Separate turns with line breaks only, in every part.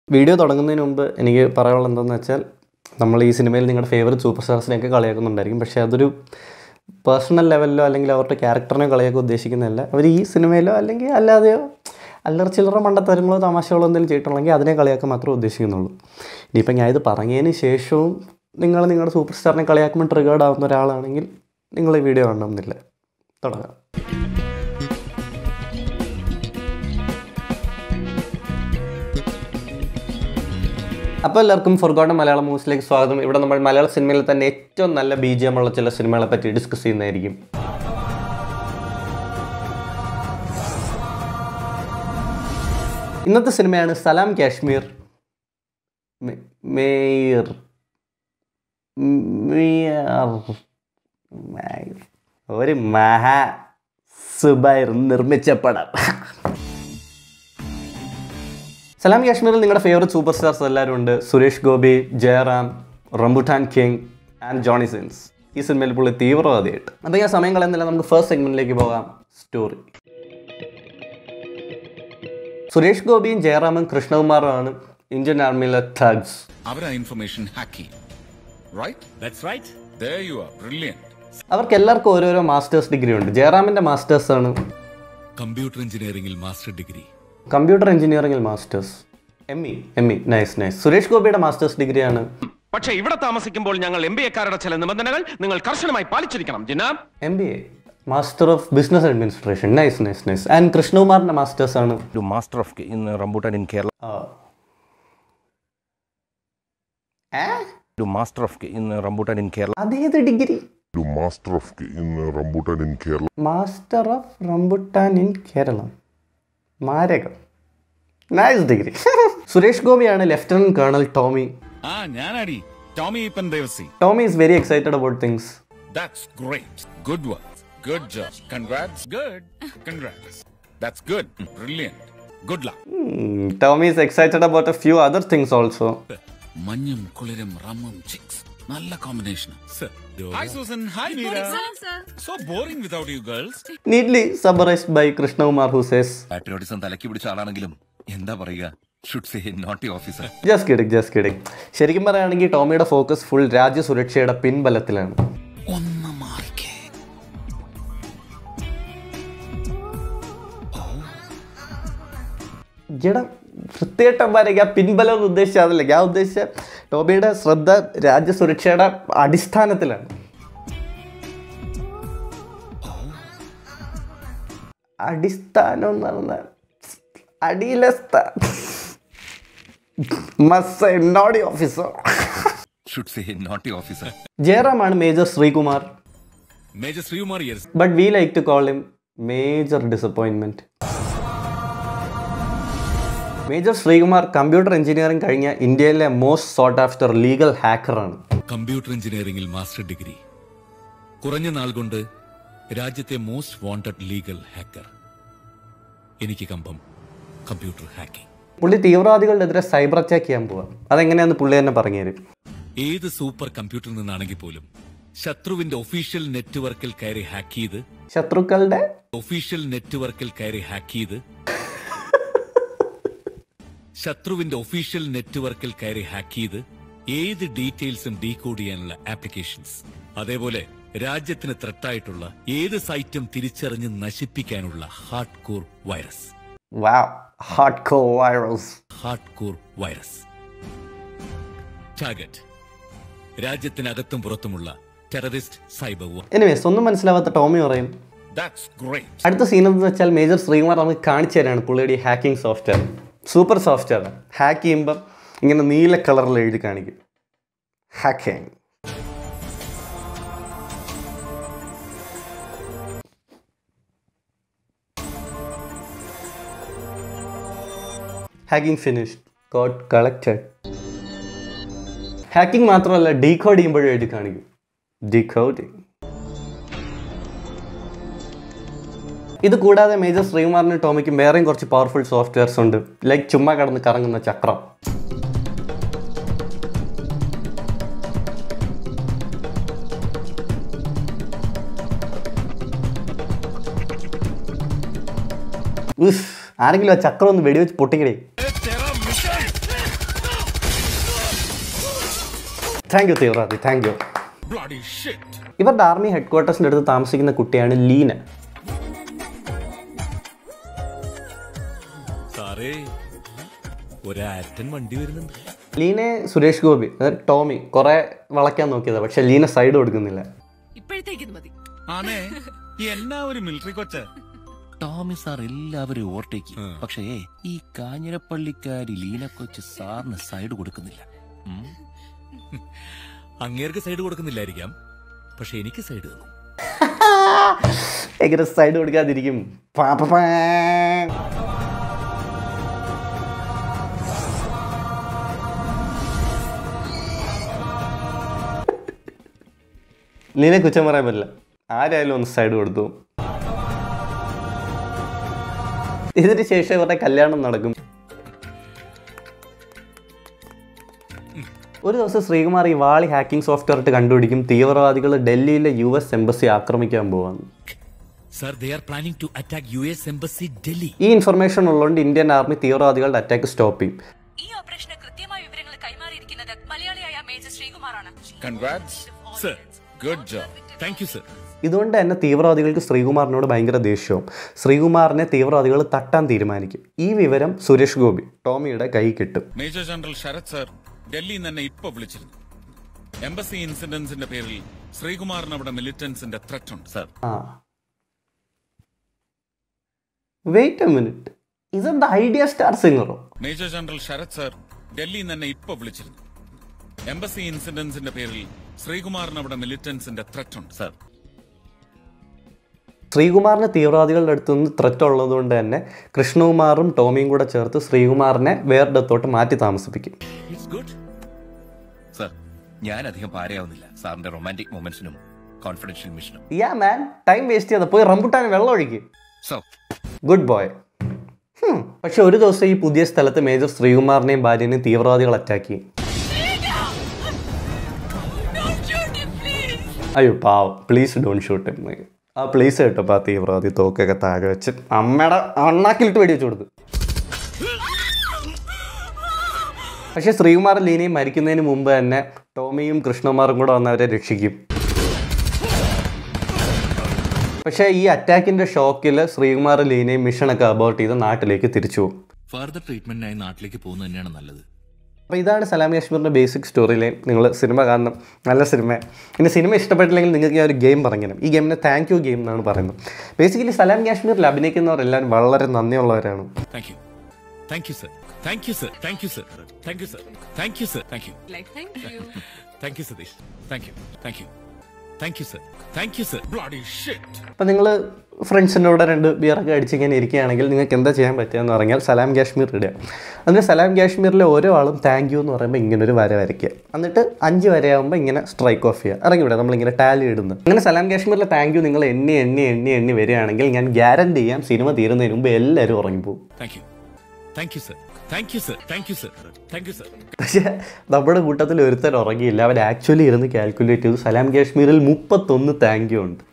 Video തുടങ്ങുന്നതിന് മുമ്പ് എനിക്ക് പറയാനുള്ളത് എന്താണെന്ന് വെച്ചാൽ നമ്മൾ ഈ സിനിമയിൽ നിങ്ങളുടെ ഫേവററ്റ് സൂപ്പർ സ്റ്റാർസിനെയൊക്കെ കളിയാക്കുന്നുണ്ടായിരിക്കും പക്ഷേ അതൊരു പേഴ്സണൽ ലെവലിലോ അല്ലെങ്കിൽ അവരുടെ ക്യാരക്ടറിനെ കളിയാക്കാൻ ഉദ്ദേശിക്കുന്നില്ല അവർ ഈ സിനിമയിലോ അല്ലെങ്കിൽ അല്ലാതെയോ അല്ലറ ചില്ലറ മണ്ടത്തരങ്ങളോ തമാശകളോ എന്തെങ്കിലും ചെയ്തിട്ടുണ്ടെങ്കിൽ അതിനെ കളിയാക്കാൻ മാത്രമേ ഉദ്ദേശിക്കുന്നുള്ളൂ ഇനിയിപ്പോൾ ഞാൻ ഇത് പറഞ്ഞതിന് ശേഷവും നിങ്ങൾ നിങ്ങളുടെ സൂപ്പർ സ്റ്റാറിനെ കളിയാക്കുമ്പോൾ ട്രിഗേർഡ് ആവുന്ന ഒരാളാണെങ്കിൽ നിങ്ങൾ ഈ വീഡിയോ കാണണമെന്നില്ല തുടങ്ങാം അപ്പോൾ എല്ലാവർക്കും ഫൊർഗോട്ടൻ മലയാളം മൂവ്സിലേക്ക് സ്വാഗതം ഇവിടെ നമ്മൾ മലയാള സിനിമയിൽ തന്നെ ഏറ്റവും നല്ല ബി ജി എം ഉള്ള ചില സിനിമകളെ പറ്റി ഡിസ്കസ് ചെയ്യുന്നതായിരിക്കും ഇന്നത്തെ സിനിമയാണ് സലാം കാശ്മീർ മെ- മേയർ മേയർ മേയർ. ഒരു മഹാ സുബൈർ നിർമ്മിച്ച പടം സലാം കാശ്മീരിൽ നിങ്ങളുടെ ഫേവററ്റ് സൂപ്പർ സ്റ്റാർസ് എല്ലാവരും ഉണ്ട് Suresh Gopi Jayaram rambutan king and Johnny Sins ഈ സിനിമയിൽ പുള്ളി തീവ്രവാദിയായിട്ട് അപ്പോൾ ഞാൻ സമയം കളയുന്നില്ല നമുക്ക് ഫസ്റ്റ് സെഗ്മെന്റിലേക്ക് പോകാം സ്റ്റോറി സുരേഷ് ഗോപിയും ജയറാമും കൃഷ്ണകുമാറുമാണ് ഇന്ത്യൻ ആർമിയിലെ തഗ്സ്
അവരാ ഇൻഫർമേഷൻ ഹാക്ക് ചെയ്യും right
That's right.
there you are brilliant
അവർക്ക് എല്ലാവർക്കും ഓരോരോ മാസ്റ്റേഴ്സ് ഡിഗ്രി ഉണ്ട് ജയറാമിൻ്റെ മാസ്റ്റേഴ്സ് ആണ്
കമ്പ്യൂട്ടർ എഞ്ചിനീയറിംഗിൽ മാസ്റ്റർ ഡിഗ്രി
കമ്പ്യൂട്ടർ എഞ്ചിനീയറിംഗിൽ masters M E M E nice nice Suresh ഗോപിയുടെ മാസ്റ്റേഴ്സ് ഡിഗ്രിയാണ്
പക്ഷേ ഇവിടെ താമസിക്കുമ്പോൾ ഞങ്ങൾ എം ബി എക്കാരുടെ ചില നിബന്ധനകൾ നിങ്ങൾ കർശനമായി പാലിച്ചിരിക്കണം ജിന്നാബ്
M B A master of business administration nice nice nice and കൃഷ്ണകുമാറിൻ്റെ മാസ്റ്റേഴ്സ് ആണ്
to Master of in uh, Rambutan in Kerala. To Master of in uh, Rambutan in Kerala.
അതേത് degree
to Master of in uh, Rambutan in Kerala.
Master of rambutan in Keralam മാരകം nice degree Suresh ഗോപിയാണ് lieutenant colonel Tomy
ആ ഞാനാടി Tomy Eapen Devasy
Tomy is very excited about things
that's great good work good job congrats good congrats that's good brilliant good luck
Tomy is excited about a few other things also
മഞ്ഞും കുളിരും റമ്മും chicks നല്ല combination hi Susan hi Meera so boring without you girls
neatly summarised by Krishnakumar who says
patriotism തലക്കി പിടിച്ച ആളാണെങ്കിലും എന്താ പറയുക should say naughty officer
just kidding just kidding ശരിക്കും പറയുകയാണെങ്കിൽ ടോമിയുടെ ഫോക്കസ് ഫുൾ രാജ്യസുരക്ഷയുടെ പിൻബലത്തിലാണ്
ഒന്ന് മാറിക്കേ
ജഡ വൃത്തികെട്ടന്മാരൊക്കെ ആ പിൻബലം എന്ന് ഉദ്ദേശിച്ച അതല്ല ഞാൻ ഉദ്ദേശിച്ച ടോമിയുടെ ശ്രദ്ധ രാജ്യസുരക്ഷയുടെ അടിസ്ഥാനത്തിലാണ് അടിസ്ഥാനം എന്ന് പറഞ്ഞാൽ അടിയിലെ naughty officer
should say naughty officer
ജയറാമാണ് major Sreekumar
major Sreekumar yes
but we like to call him major disappointment major Sreekumar computer engineering കഴിഞ്ഞ ഇന്ത്യയിലെ മോസ്റ്റ് സോട്ട് ആഫ്റ്റർ ലീഗൽ ഹാക്കറാണ്
കമ്പ്യൂട്ടർ എഞ്ചിനീയറിംഗിൽ മാസ്റ്റർ ഡിഗ്രി കുറഞ്ഞ നാൾ കൊണ്ട് രാജ്യത്തെ മോസ്റ്റ് വാണ്ടഡ് ലീഗൽ ഹാക്കർ എനിക്ക് കമ്പം കമ്പ്യൂട്ടർ ഹാക്കിംഗ്
പുള്ളി തീവ്രവാദികളുടെ എതിരെ സൈബർ അറ്റാക്ക് ചെയ്യാൻ പോവാം അതെങ്ങനെയാന്ന് പുള്ളി തന്നെ പറഞ്ഞുതരും
ഏത് സൂപ്പർ കമ്പ്യൂട്ടറിൽ നിന്നാണെങ്കിൽ പോലും ശത്രുവിന്റെ ഒഫീഷ്യൽ നെറ്റ്വർക്കിൽ കയറി ഹാക്ക് ചെയ്ത്
ശത്രുക്കളുടെ
ഒഫീഷ്യൽ നെറ്റ്വർക്കിൽ കയറി ഹാക്ക് ചെയ്ത് ശത്രുവിന്റെ ഒഫീഷ്യൽ നെറ്റ്വർക്കിൽ കയറി ഹാക്ക് ചെയ്ത് ഏത് ഡീറ്റെയിൽസും ഡീകോഡ് ചെയ്യാനുള്ള ആപ്ലിക്കേഷൻസ് അതേപോലെ രാജ്യത്തിന് ത്രെട്ടായിട്ടുള്ള ഏത് സൈറ്റും തിരിച്ചറിഞ്ഞ് നശിപ്പിക്കാനുള്ള ഹാർഡ് കോർ വൈറസ്
വാ hard core virus
hard core virus target രാജ്യത്തിനകത്തും പുറത്തുമുള്ള ടെററിസ്റ്റ് സൈബർ വാർ
എനിവേസ് ഒന്നും മനസ്സിലാവാത്ത ടോമി പറയും
ദാറ്റ്സ് ഗ്രേറ്റ്
അടുത്ത സീൻ എന്ന് വെച്ചാൽ മേജർ ശ്രീകുമാർ നമുക്ക് കാണിച്ചു തരാണ് പുള്ളിയുടെ ഈ hacking software super software hack ചെയ്യുമ്പം ഇങ്ങനെ നീല കളറിൽ എഴുതി കാണിക്കും hacking hacking finished code collected hacking മാത്രമല്ല ഡീകോഡ് ചെയ്യുമ്പോഴും എഴുതി കാണിക്കും ഡീകോഡിങ് ഇത് കൂടാതെ മേജർ ശ്രീകുമാറിനും ടോമിക്കും വേറെയും കുറച്ച് പവർഫുൾ സോഫ്റ്റ്വെയർസ് ഉണ്ട് ലൈക്ക് ചുമ്മാ കടന്ന് കറങ്ങുന്ന ചക്രം ഉഫ്, ആരെങ്കിലും ആ ചക്രം ഒന്ന് വെടിവെച്ച് പൊട്ടിക്കടേ താങ്ക് യു തീവ്രവാദി താങ്ക് യു
Bloody shit.
ഇവരുടെ ആർമി ഹെഡ് ക്വാർട്ടേഴ്സിൻ്റെ അടുത്ത് താമസിക്കുന്ന കുട്ടിയാണ് ലീന
സാറേ ഒരാറ്റൻ വണ്ടി വരുന്നുണ്ട്
ലീനെ സുരേഷ് ഗോപി അതായത് ടോമി കുറേ വളയ്ക്കാൻ നോക്കിയതാണ് പക്ഷെ ലീന സൈഡ് കൊടുക്കുന്നില്ല
ഇപ്പോഴത്തേക്ക് ഇത് മതി
ആണേ എന്നാ ഒരു മിലിറ്ററി കൊച്ച
ടോമി സാർ എല്ലാവരും ഓവർടേക്ക് പക്ഷേ ഈ കാഞ്ഞിരപ്പള്ളിക്കാരി ലീന കൊച്ച് സാറിന് സൈഡ് കൊടുക്കുന്നില്ല ഉം.
അങ്ങേർക്ക് സൈഡ് കൊടുക്കുന്നില്ലായിരിക്കാം പക്ഷെ എനിക്ക് സൈഡ് തന്നു
എങ്ങനെ സൈഡ് കൊടുക്കാതിരിക്കും പാ, പാ, പാ. ലീനെ കുറ്റം പറയാൻ പറ്റില്ല ആരായാലും ഒന്ന് സൈഡ് കൊടുത്തു ഇതിന് ശേഷം ഇവരുടെ കല്യാണം നടക്കും ഒരു ദിവസം ശ്രീകുമാർ ഈ വാളി ഹാക്കിംഗ് സോഫ്റ്റ്വെയർ ഇട്ട് കണ്ടുപിടിക്കും തീവ്രവാദികൾ ഡൽഹിയിലെ യു എസ് എംബസി ആക്രമിക്കാൻ പോവാന്ന്
sir they are planning to attack U S embassy Delhi
ഈ ഇൻഫർമേഷൻ ഉള്ളതുകൊണ്ട് ഇന്ത്യൻ ആർമി തീവ്രവാദികളുടെ അറ്റാക്ക് സ്റ്റോപ്പ് ചെയ്യും
ഈ ഓപ്പറേഷന് കൃത്യമായ വിവരങ്ങൾ കൈമാറിയിരിക്കുന്നത് മലയാളിയായ മേജർ ശ്രീകുമാറാണ്
congrats
sir
good job
thank you sir
ഇതുകൊണ്ട് തന്നെ തീവ്രവാദികൾക്ക് ശ്രീകുമാറിനോട് ഭയങ്കര ദേഷ്യവും ശ്രീകുമാറിനെ തീവ്രവാദികൾ തട്ടാൻ തീരുമാനിക്കും ഈ വിവരം സുരേഷ് ഗോപി ടോമിയുടെ കൈ കിട്ടും
മേജർ ജനറൽ ശരത് സർ ഡൽഹിയിൽ നിന്ന് എന്നെ ഇപ്പൊ വിളിച്ചിരുന്നു എംബസി ഇൻസിഡൻസിന്റെ പേരിൽ ശ്രീകുമാറിന് അവിടെ മിലിറ്റൻസിന്റെ ത്രെറ്റ് ഉണ്ട് സർ
ആ വെയിറ്റ് എ മിനിറ്റ് ഇതെന്താ ഐഡിയ സ്റ്റാർ സിംഗറോ
മേജർ ജനറൽ ശരത് സർ ഡൽഹിയിൽ നിന്ന് എന്നെ ഇപ്പൊ വിളിച്ചിരുന്നു എംബസി ഇൻസിഡൻസിന്റെ പേരിൽ ശ്രീകുമാറിന് അവിടെ മിലിറ്റൻസിന്റെ ത്രെറ്റ് ഉണ്ട് സർ
ശ്രീകുമാറിന് തീവ്രവാദികളുടെ അടുത്ത് നിന്ന് ത്രെറ്റ് ഉള്ളതുകൊണ്ട് തന്നെ കൃഷ്ണകുമാറും ടോമിയും കൂടെ ചേർത്ത് ശ്രീകുമാറിനെ വേറിടത്തോട്ട് മാറ്റി താമസിപ്പിക്കും
ഇറ്റ്സ് ഗുഡ്
സർ ഞാൻ അധികം പാരയാവുന്നില്ല സാറിന്റെ റൊമാൻറ്റിക് മൊമെന്റ്സിനും കോൺഫിഡൻഷ്യൽ മിഷനും
യാ മാൻ ടൈം വേസ്റ്റ് ചെയ്ത പോയി റംബുട്ടാൻ വെള്ളം ഒഴിക്കും
സോ
ഗുഡ് ബോയ് പക്ഷെ ഒരു ദിവസം ഈ പുതിയ സ്ഥലത്ത് മേജർ ശ്രീകുമാറിനെയും ഭാര്യനെയും തീവ്രവാദികൾ അറ്റാക്ക് ചെയ്യും അയ്യോ പാവം പ്ലീസ് ഡോൺ ഷൂട്ട് ആ പ്ലീസ് കേട്ടപ്പോൾ ആ തീവ്രവാദി തോക്കൊക്കെ താഴെ വെച്ച് അമ്മയുടെ അണ്ണാക്കിലിട്ട് വെടി വെച്ച് കൊടുത്തു പക്ഷെ ശ്രീകുമാർ ലീനയും മരിക്കുന്നതിന് മുമ്പ് തന്നെ ടോമിയും കൃഷ്ണകുമാറും കൂടെ വന്ന് അവരെ രക്ഷിക്കും പക്ഷേ ഈ അറ്റാക്കിൻ്റെ ഷോക്കിൽ ശ്രീകുമാർ ലീനയും മിഷനൊക്കെ അബോർട്ട് ചെയ്ത് നാട്ടിലേക്ക് തിരിച്ചു പോകും
ഫർദർ ട്രീറ്റ്മെന്റിനായി നാട്ടിലേക്ക് പോകുന്നത് തന്നെയാണ് നല്ലത്
അപ്പോൾ ഇതാണ് സലാം കാശ്മീറിൻ്റെ ബേസിക് സ്റ്റോറി ലൈൻ നിങ്ങൾ സിനിമ കാണണം നല്ല സിനിമ ഇനി സിനിമ ഇഷ്ടപ്പെട്ടില്ലെങ്കിൽ നിങ്ങൾക്ക് ഞാൻ ഒരു ഗെയിം പറഞ്ഞു ഈ ഗെയിമിനെ താങ്ക് യു ഗെയിം എന്നാണ് പറയുന്നത് ബേസിക്കലി സലാം കാശ്മീരിൽ അഭിനയിക്കുന്നവരെല്ലാവരും വളരെ നന്ദിയുള്ളവരാണ്
thank you thank you sir thank you sir thank you sir thank you sir thank you sir thank you
life thank you
thank you Satheesh thank you thank you thank you sir thank you sir
bloody shit
അപ്പോൾ നിങ്ങൾ ഫ്രണ്ട്സിൻ്റെ കൂടെ രണ്ട് ബിയറൊക്കെ അടിച്ചിങ്ങനെ ഇരിക്കുകയാണെങ്കിൽ നിങ്ങൾക്ക് എന്താ ചെയ്യാൻ പറ്റുകയെന്ന് പറഞ്ഞാൽ സലാം കാശ്മീർ ഇടുക എന്നിട്ട് സലാം കാശ്മീരിലെ ഓരോ ആളും താങ്ക് യു എന്ന് പറയുമ്പോൾ ഇങ്ങനെ ഒരു വര വരയ്ക്കുക എന്നിട്ട് അഞ്ച് വരയാകുമ്പോൾ ഇങ്ങനെ സ്ട്രൈക്ക് ഓഫ് ചെയ്യുക ഇറങ്ങി വിടുക നമ്മളിങ്ങനെ ടാലി ഇടുന്നു അങ്ങനെ സലാം കാശ്മീരിലെ താങ്ക് യു നിങ്ങൾ എണ്ണി എണ്ണി എണ്ണി എണ്ണി വരികയാണെങ്കിൽ ഞാൻ ഗ്യാരണ്ടി ചെയ്യാം സിനിമ തീരുന്നതിന് മുമ്പ് എല്ലാവരും ഉറങ്ങിപ്പോകും
thank you thank you sir thank you sir thank you sir thank you sir
പക്ഷേ നമ്മുടെ കൂട്ടത്തിൽ ഒരുത്തൻ ഉറങ്ങിയില്ല അവൻ ആക്ച്വലി ഇരുന്ന് കാൽക്കുലേറ്റ് ചെയ്തു സലാം കാശ്മീരിൽ മുപ്പത്തൊന്ന് താങ്ക് യു ഉണ്ട്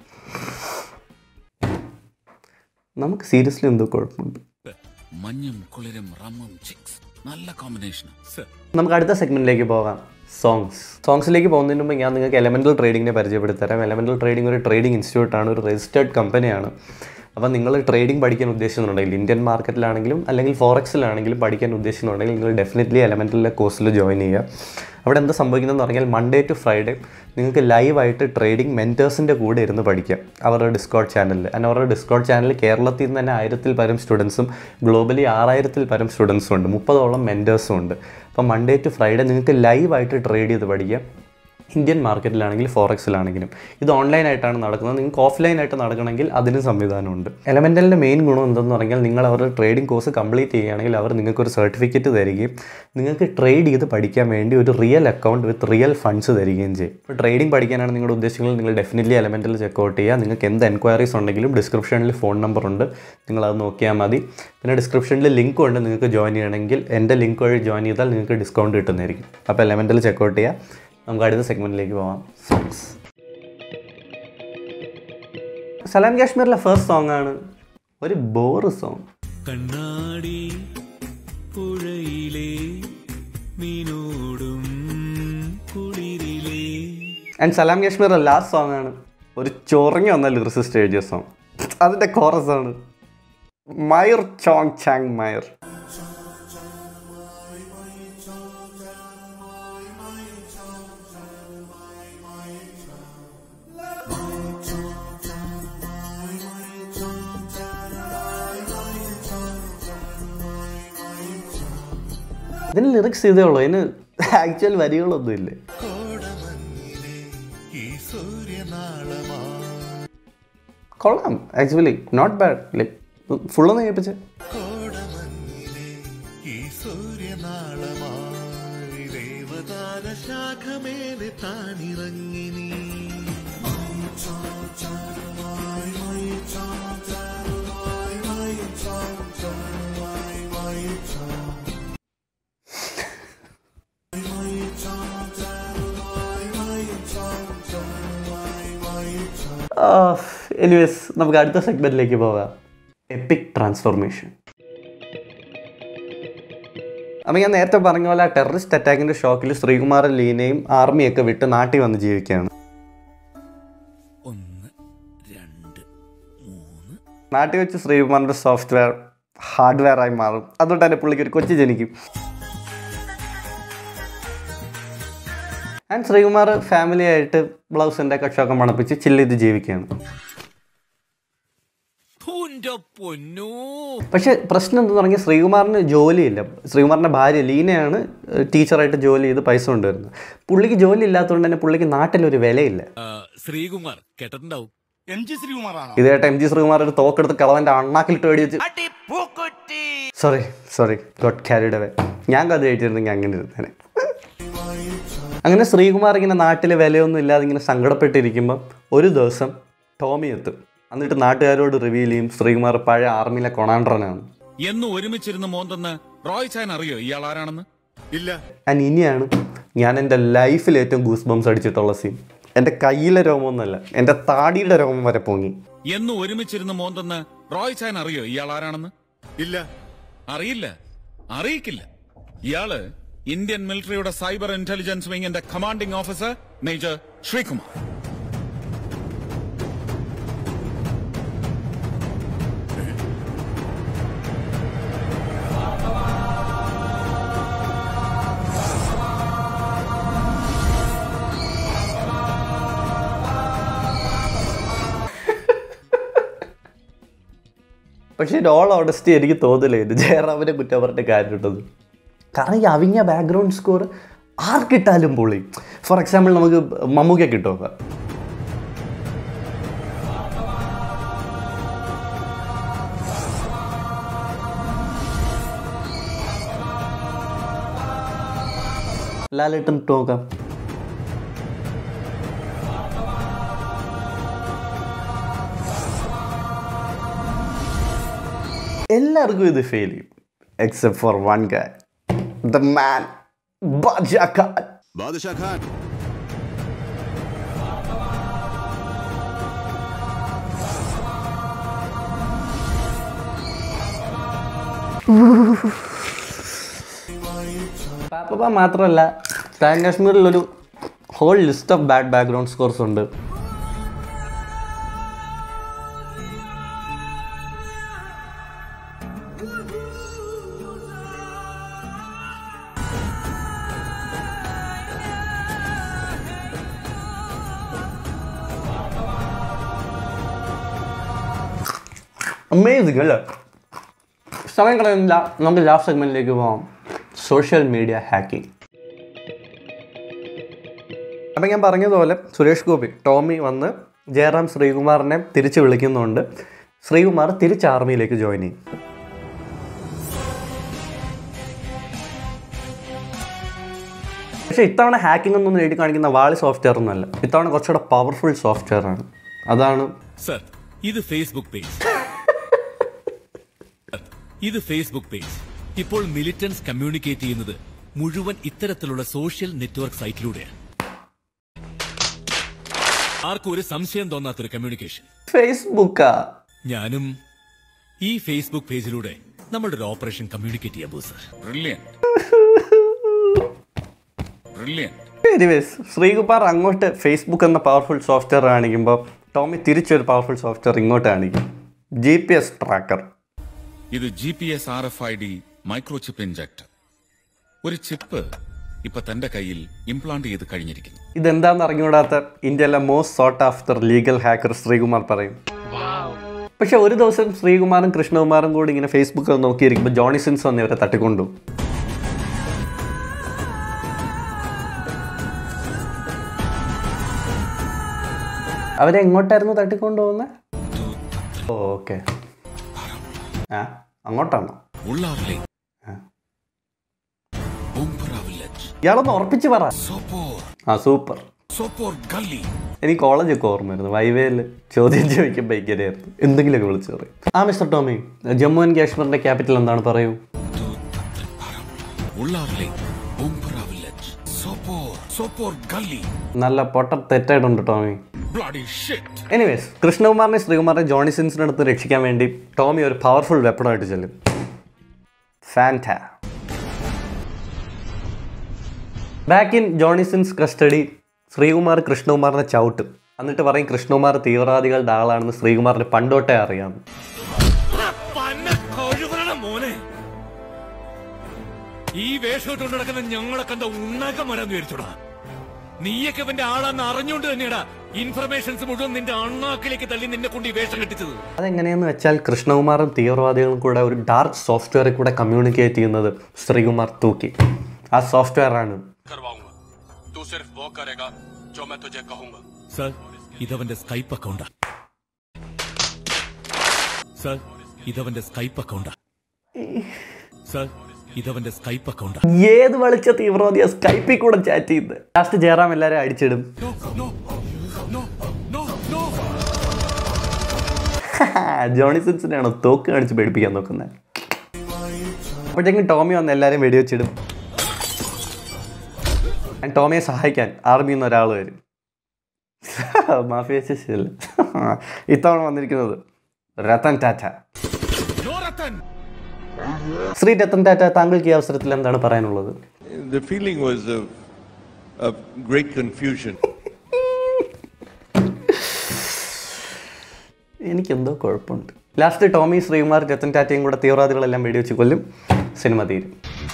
നമുക്ക് സീരിയസ്ലി എന്തോ കുഴപ്പമുണ്ട്
മഞ്ഞും കുളിരും റമ്മും ചിക്സ് നല്ല കോമ്പിനേഷൻ
സർ
നമുക്ക് അടുത്ത സെഗ്മെന്റിലേക്ക് പോകാം സോങ്സ് സോങ്സിലേക്ക് പോകുന്നതിന് മുമ്പ് ഞാൻ നിങ്ങൾക്ക് എലമെന്റൽ ട്രേഡിങ്ങിനെ പരിചയപ്പെടുത്തരാം എലമെന്റൽ ട്രേഡിംഗ് ഒരു ട്രേഡിംഗ് ഇൻസ്റ്റിറ്റ്യൂട്ടാണ് ഒരു രജിസ്റ്റേർഡ് കമ്പനിയാണ് അപ്പോൾ നിങ്ങൾ ട്രേഡിംഗ് പഠിക്കാൻ ഉദ്ദേശിക്കുന്നുണ്ടെങ്കിൽ ഇന്ത്യൻ മാർക്കറ്റിലാണെങ്കിലും അല്ലെങ്കിൽ ഫോറക്സിലാണെങ്കിലും പഠിക്കാൻ ഉദ്ദേശിക്കുന്നുണ്ടെങ്കിൽ നിങ്ങൾ ഡെഫിനറ്റ്ലി എലമെന്റലിലെ കോഴ്സിൽ ജോയിൻ ചെയ്യുക അവിടെ എന്താ സംഭവിക്കുന്നതെന്ന് പറഞ്ഞാൽ മൺഡേ ടു ഫ്രൈഡേ നിങ്ങൾക്ക് ലൈവായിട്ട് ട്രേഡിംഗ് മെൻറ്റേഴ്സിൻ്റെ കൂടെ ഇരുന്ന് പഠിക്കാം അവരുടെ ഡിസ്കോഡ് ചാനലിൽ and അവരുടെ ഡിസ്കോഡ് ചാനലിൽ കേരളത്തിൽ നിന്ന് തന്നെ ആയിരത്തിൽ പരം സ്റ്റുഡൻസും ഗ്ലോബലി ആറായിരത്തിൽ പരം സ്റ്റുഡൻസും ഉണ്ട് മുപ്പതോളം മെൻറ്റേഴ്സും ഉണ്ട് അപ്പോൾ മൺഡേ ടു ഫ്രൈഡേ നിങ്ങൾക്ക് ലൈവായിട്ട് ട്രേഡ് ചെയ്ത് പഠിക്കാം ഇന്ത്യൻ മാർക്കറ്റിലാണെങ്കിലും ഫോറക്സിലാണെങ്കിലും ഇത് ഓൺലൈനായിട്ടാണ് നടക്കുന്നത് നിങ്ങൾക്ക് ഓഫ്ലൈനായിട്ട് നടക്കണമെങ്കിൽ അതിനും സംവിധാനമുണ്ട് എലമെൻ്റലിൻ്റെ മെയിൻ ഗുണം എന്തെന്ന് പറഞ്ഞാൽ നിങ്ങൾ അവരുടെ ട്രേഡിംഗ് കോഴ്സ് കംപ്ലീറ്റ് ചെയ്യുകയാണെങ്കിൽ അവർ നിങ്ങൾക്കൊരു സർട്ടിഫിക്കറ്റ് തരികയും നിങ്ങൾക്ക് ട്രേഡ് ചെയ്ത് പഠിക്കാൻ വേണ്ടി ഒരു real account with real funds തരികയും ചെയ്യും ഇപ്പോൾ ട്രേഡിംഗ് പഠിക്കാനാണ് നിങ്ങളുടെ ഉദ്ദേശങ്ങൾ നിങ്ങൾ ഡെഫിനറ്റ്ലി എലമെൻറ്റിൽ ചെക്കൗട്ട് ചെയ്യുക നിങ്ങൾക്ക് എന്ത് എൻക്വയറീസ് ഉണ്ടെങ്കിലും ഡിസ്ക്രിപ്ഷനിൽ ഫോൺ നമ്പർ ഉണ്ട് നിങ്ങളത് നോക്കിയാൽ മതി പിന്നെ ഡിസ്ക്രിപ്ഷനിൽ ലിങ്ക് ഉണ്ട് നിങ്ങൾക്ക് ജോയിൻ ചെയ്യണമെങ്കിൽ എൻ്റെ ലിങ്ക് വഴി ജോയിൻ ചെയ്താൽ നിങ്ങൾക്ക് ഡിസ്കൗണ്ട് കിട്ടുന്നതായിരിക്കും അപ്പോൾ എലമെൻറ്റിൽ ചെക്കൗട്ട് ചെയ്യുക നമുക്ക് അടുത്ത സെഗ്മെൻറ്റിലേക്ക് പോകാം സോങ്സ് സലാം കാശ്മീരിലെ ഫസ്റ്റ് സോങ് ആണ് ഒരു ബോറ് സോങ്
കണ്ണാടി പുഴയിലെ മീനോടും കുളിരി
and Salaam Kashmir last song ആണ് ഒരു ചൊറങ്ങി വന്ന ലിറിസിസ്റ്റ് എഴുതിയ സോങ് അതിൻ്റെ കോറസ് ആണ് മയർ ചോങ് ചാങ് മയർ ഇതിന് ലിറിക്സ് ഇതേ ഉള്ളൂ അതിന് ആക്ച്വൽ വരികളൊന്നും ഇല്ലേ കൊള്ളാം ആക്ച്വലി നോട്ട് ബാഡ് ലൈക്ക് ഫുള്ളൊന്ന് കേൾപ്പിച്ച് എനിവേസ് നമുക്ക് അടുത്ത സെഗ്മെന്റിലേക്ക് പോകാം എപ്പിക് ട്രാൻസ്ഫോർമേഷൻ അപ്പം ഞാൻ നേരത്തെ പറഞ്ഞ പോലെ ആ ടെററിസ്റ്റ് അറ്റാക്കിൻ്റെ ഷോക്കിൽ ശ്രീകുമാറും ലീനയും ആർമിയൊക്കെ വിട്ട് നാട്ടിൽ വന്ന് ജീവിക്കുകയാണ്
ഒന്ന് രണ്ട് മൂന്ന്
നാട്ടിൽ വെച്ച് ശ്രീകുമാറിൻ്റെ സോഫ്റ്റ്വെയർ ഹാർഡ്വെയർ ആയി മാറും അതുകൊണ്ട് തന്നെ പുള്ളിക്ക് ഒരു കൊച്ചു ജനിക്കും ആൻഡ് ശ്രീകുമാർ ഫാമിലി ആയിട്ട് ബ്ലൗസിൻ്റെ കക്ഷമൊക്കെ മണപ്പിച്ച് ചില്ല് ചെയ്ത് ജീവിക്കുകയാണ്
പൂന്റെ പൊന്നൂ
പക്ഷെ പ്രശ്നം എന്താന്ന് പറഞ്ഞാൽ ശ്രീകുമാറിന് ജോലിയില്ല ശ്രീകുമാറിൻ്റെ ഭാര്യ ലീനയാണ് ഏഹ്, ടീച്ചറായിട്ട് ജോലി ചെയ്ത് പൈസ കൊണ്ടുവരുന്നത് പുള്ളിക്ക് ജോലി ഇല്ലാത്തതുകൊണ്ട് തന്നെ പുള്ളിക്ക് നാട്ടിലൊരു വിലയില്ല
ആ, ശ്രീകുമാർ കേട്ടിട്ടുണ്ടാവും
ഇതായിട്ട് എം ജി ശ്രീകുമാർ ഒരു തോക്കെടുത്ത് കളവൻ്റെ അണ്ണാക്കിലിട്ട് വേടി വെച്ച് sorry sorry got carried away ഞാൻ കഥ കേട്ടിരുന്നെങ്കിൽ അങ്ങനെ ഇരുന്നേനെ അങ്ങനെ ശ്രീകുമാർ ഇങ്ങനെ നാട്ടിൽ വിലയൊന്നും ഇല്ലാതെ ഇങ്ങനെ സങ്കടപ്പെട്ടിരിക്കുമ്പോൾ ഒരു ദിവസം ടോമി എത്തും എന്നിട്ട് നാട്ടുകാരോട് റിവീൽ ചെയ്യും ശ്രീകുമാർ പഴയ ആർമിയിലെ കൊണാണ്ടറനാണ്
എന്നും ഒരുമിച്ചിരുന്ന് മോന്തെന്ന് റോയ് ചാൻ അറിയോ ഇയാൾ ആരാണെന്ന് ഇല്ല
ആൻഡ് ഇനിയാണ് ഞാൻ എൻ്റെ ലൈഫിൽ ഏറ്റവും ഗൂസ് ബംസ് അടിച്ചിട്ടുള്ള സീൻ എൻ്റെ കയ്യിലെ രോമമൊന്നുമല്ല എൻ്റെ താടിയുടെ രോമം വരെ പൊങ്ങി
എന്നും ഒരുമിച്ചിരുന്ന് മോന്തെന്ന് റോയ് ചാൻ അറിയോ ഇയാൾ ആരാണെന്ന് ഇല്ല അറിയില്ല അറിയിക്കില്ല ഇയാള് ഇന്ത്യൻ മിലിറ്ററിയുടെ സൈബർ ഇന്റലിജൻസ് വിങ്ങിന്റെ കമാൻഡിംഗ് ഓഫീസർ മേജർ ശ്രീകുമാർ
പക്ഷേ ഓൾ ഓണസ്റ്റി എനിക്ക് തോന്നില്ല ഇത് ജയറാമിനെ കുറ്റം പറഞ്ഞിട്ട് കാര്യമുണ്ടത് കാരണം ഈ അവിഞ്ഞ ബാക്ക്ഗ്രൗണ്ട് സ്കോർ ആർക്കിട്ടാലും പൊളി ഫോർ എക്സാമ്പിൾ നമുക്ക് മമ്മൂക്കെ കിട്ടുമോ ലാലേട്ടൻ നോക്കാം എല്ലാവർക്കും ഇത് ഫെയിൽ ചെയ്യും except for one guy the man Badshah Khan പാപ്പ മാത്രമല്ല ടാൻ കാശ്മീരിൽ ഒരു whole list of bad background scores ഉണ്ട് അമേസിങ് അല്ലേ സമയം കളയുന്നില്ല നമുക്ക് ലാസ്റ്റ് സെഗ്മെന്റിലേക്ക് പോകാം സോഷ്യൽ മീഡിയ ഹാക്കിംഗ് അപ്പം ഞാൻ പറഞ്ഞതുപോലെ സുരേഷ് ഗോപി ടോമി വന്ന് ജയറാം ശ്രീകുമാറിനെ തിരിച്ച് വിളിക്കുന്നുണ്ട് ശ്രീകുമാർ തിരിച്ച് ആർമിയിലേക്ക് ജോയിൻ ചെയ്യും പക്ഷേ ഇത്തവണ ഹാക്കിംഗ് ഒന്നും എഴുതി കാണിക്കുന്ന വാളി സോഫ്റ്റ്വെയർ ഒന്നുമല്ല ഇത്തവണ കുറച്ചുകൂടെ പവർഫുൾ സോഫ്റ്റ്വെയർ ആണ് അതാണ്
സർ ഇത് ഫേസ്ബുക്ക് പേജ് ഇത് ഫേസ്ബുക്ക് പേജ് ഇപ്പോൾ മിലിറ്റൻസ് കമ്മ്യൂണിക്കേറ്റ് ചെയ്യുന്നത് മുഴുവൻ ഇത്തരത്തിലുള്ള സോഷ്യൽ നെറ്റ്വർക്ക് സൈറ്റിലൂടെയാണ് ആർക്കും ഒരു സംശയം തോന്നാത്തൊരു കമ്മ്യൂണിക്കേഷൻ
ഫേസ്ബുക്കാ
ഞാനും ഈ ഫേസ്ബുക്ക് പേജിലൂടെ നമ്മളുടെ ഒരു ഓപ്പറേഷൻ കമ്മ്യൂണിക്കേറ്റ് ചെയ്യാൻ പോകും sir
brilliant brilliant
anyways Sreekumar അങ്ങോട്ട് ഫേസ്ബുക്ക് എന്ന പവർഫുൾ സോഫ്റ്റ്വെയർ കാണിക്കുമ്പോൾ ടോമി തിരിച്ചൊരു പവർഫുൾ സോഫ്റ്റ്വെയർ ഇങ്ങോട്ട് കാണിക്കും ജി പി എസ് ട്രാക്കർ
ഇത് G P S R F I D microchip injector ഒരു ചിപ്പ് ഇപ്പൊ തന്റെ കയ്യിൽ ഇംപ്ലാന്റ് ചെയ്ത് കഴിഞ്ഞിരിക്കുന്നു
ഇതെന്താണെന്ന് അറിഞ്ഞുകൂടാത്ത ഇന്ത്യയിലെ most sought after legal hacker Sreekumar പറയും പക്ഷെ ഒരു ദിവസം ശ്രീകുമാറും കൃഷ്ണകുമാറും കൂടി ഇങ്ങനെ ഫേസ്ബുക്കിൽ നോക്കിയിരിക്കുമ്പോൾ ജോണി സിൻസ് വന്ന് ഇവരെ തട്ടിക്കൊണ്ടു അവരെ എങ്ങോട്ടായിരുന്നു തട്ടിക്കൊണ്ടുപോകുന്നത് ഓക്കെ ആ അങ്ങോട്ടാണോ
ഉള്ളാവിലെ ബൊമ്പറ വില്ലേജ്
ഇയാളൊന്ന് ഉറപ്പിച്ച് പറ
സോപ്പോർ
ആ സൂപ്പർ
സോപ്പോർ ഗല്ലി
എനിക്ക് കോളേജൊക്കെ ഓർമ്മയായിരുന്നു വൈവേയിൽ ചോദ്യം ചോദിക്കുമ്പോൾ ഇങ്ങനെയായിരുന്നു എന്തെങ്കിലുമൊക്കെ വിളിച്ചു പറയും ആ മിസ്റ്റർ ടോമി ജമ്മു ആൻഡ് കാശ്മീരിന്റെ ക്യാപിറ്റൽ എന്താണ് പറയൂ
ഉള്ളാവിലെ ബൊമ്പറ വില്ലേജ് സോപ്പോർ സോപ്പോർ ഗല്ലി
നല്ല പൊട്ട തെറ്റായിട്ടുണ്ട് ടോമി
ബ്ലഡി ഷിറ്റ്
എനിവേസ് കൃഷ്ണകുമാറിനെ ശ്രീകുമാറിനെ ജോണി സിൻസിൻ്റെ അടുത്ത് രക്ഷിക്കാൻ വേണ്ടി ടോമി ഒരു പവർഫുൾ വെപ്പണായിട്ട് ചെല്ലും ഫാൻറ്റ back in Johnny Sins custody Sreekumar കൃഷ്ണകുമാറിനെ ചവിട്ടും എന്നിട്ട് പറയും കൃഷ്ണകുമാർ തീവ്രവാദികളുടെ ആളാണെന്ന് ശ്രീകുമാറിന് പണ്ടോട്ടേ അറിയാം
മോനെ ഈ വേഷമിട്ടുകൊണ്ട് നടക്കുന്ന ഞങ്ങളെ കണ്ട ഉണ്ണാക്കന്മാരാന്ന് വിചാരിച്ചോടാ നീയൊക്കെ ഇവന്റെ ആളാന്ന് അറിഞ്ഞുകൊണ്ട് തന്നെയാടാ ഇൻഫർമേഷൻസ് മുഴുവൻ നിന്റെ അണ്ണാക്കിലേക്ക് തള്ളി നിന്നെ കൊണ്ട് ഈ വേഷം കെട്ടിച്ചത്
അതെങ്ങനെയെന്ന് വെച്ചാൽ കൃഷ്ണകുമാറും തീവ്രവാദികളും കൂടെ ഒരു ഡാർക്ക് സോഫ്റ്റ്വെയറിൽ കൂടെ കമ്മ്യൂണിക്കേറ്റ് ചെയ്യുന്നത് ശ്രീകുമാർ തൂക്കി ആ സോഫ്റ്റ്വെയർ ആണ്
സർ ഇതവന്റെ സ്കൈപ്പ് അക്കൗണ്ടാ സർ ഇതവന്റെ സ്കൈപ്പ് അക്കൗണ്ടാ സർ ഇതവന്റെ സ്കൈപ്പ് അക്കൗണ്ടാ
ഏത് വിളിച്ച തീവ്രവാദിയാ സ്കൈപ്പിൽ കൂടെ ചാറ്റ് ചെയ്യുന്നത് ലാസ്റ്റ് ജയറാം എല്ലാവരും അടിച്ചിടും ജോണി സിൻസിനെയാണോ തോക്ക് കാണിച്ച് പേടിപ്പിക്കാൻ നോക്കുന്നത് അപ്പോഴത്തേക്കും ടോമി വന്ന് എല്ലാവരും വെടിവെച്ചിടും And ടോമിയെ സഹായിക്കാൻ ആർമിയിൽ നിന്ന് ഒരാൾ വരും മാഫിയ ശശിയല്ല ഇത്തവണ വന്നിരിക്കുന്നത് രത്തൻ ടാറ്റ ശ്രീ രത്തൻ ടാറ്റ താങ്കൾക്ക് ഈ അവസരത്തിൽ എന്താണ് പറയാനുള്ളത്
The feeling was of, of great confusion.
എനിക്കെന്തോ കുഴപ്പമുണ്ട് ലാസ്റ്റ് ടോമി ശ്രീകുമാർ രത്തൻ ടാറ്റയും കൂടെ തീവ്രവാദികളെല്ലാം വെടിവെച്ച് കൊല്ലും സിനിമ തീരും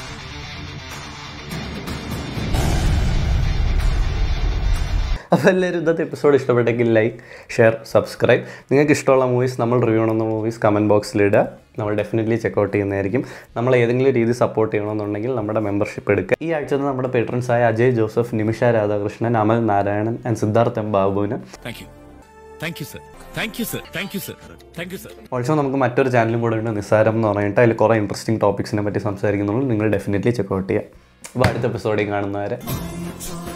അപ്പോൾ എല്ലാവരും ഇന്നത്തെ എപ്പിസോഡ് ഇഷ്ടപ്പെട്ടെങ്കിൽ ലൈക്ക് ഷെയർ സബ്സ്ക്രൈബ് നിങ്ങൾക്ക് ഇഷ്ടമുള്ള മൂവീസ് നമ്മൾ റിവ്യൂ ചെയ്യുന്ന മൂവീസ് കമൻറ്റ് ബോക്സിൽ ഇടുക നമ്മൾ ഡെഫിനറ്റ്ലി ചെക്കൗട്ട് ചെയ്യുന്നതായിരിക്കും നമ്മൾ ഏതെങ്കിലും രീതി സപ്പോർട്ട് ചെയ്യണമെന്നുണ്ടെങ്കിൽ നമ്മുടെ മെമ്പർഷിപ്പ് എടുക്കുക ഈ ആഴ്ച നമ്മുടെ പേട്രൻസായ അജയ് ജോസഫ് നിമിഷ രാധാകൃഷ്ണൻ അമൽ നാരായണൻ ആൻഡ് സിദ്ധാർത്ഥ് എം ബാബുവിന്
thank you thank you sir thank you sir thank you sir thank you sir
also നമുക്ക് മറ്റൊരു ചാനലും കൂടെ ഉണ്ട് നിസ്സാരം എന്ന് പറഞ്ഞിട്ട് അതിൽ കുറേ ഇൻട്രസ്റ്റിംഗ് ടോപ്പിക്സിനെ പറ്റി സംസാരിക്കുന്നുള്ളൂ നിങ്ങൾ ഡെഫിനറ്റ്ലി ചെക്കൗട്ട് ചെയ്യുക അപ്പോൾ അടുത്ത എപ്പിസോഡിൽ കാണുന്നവരെ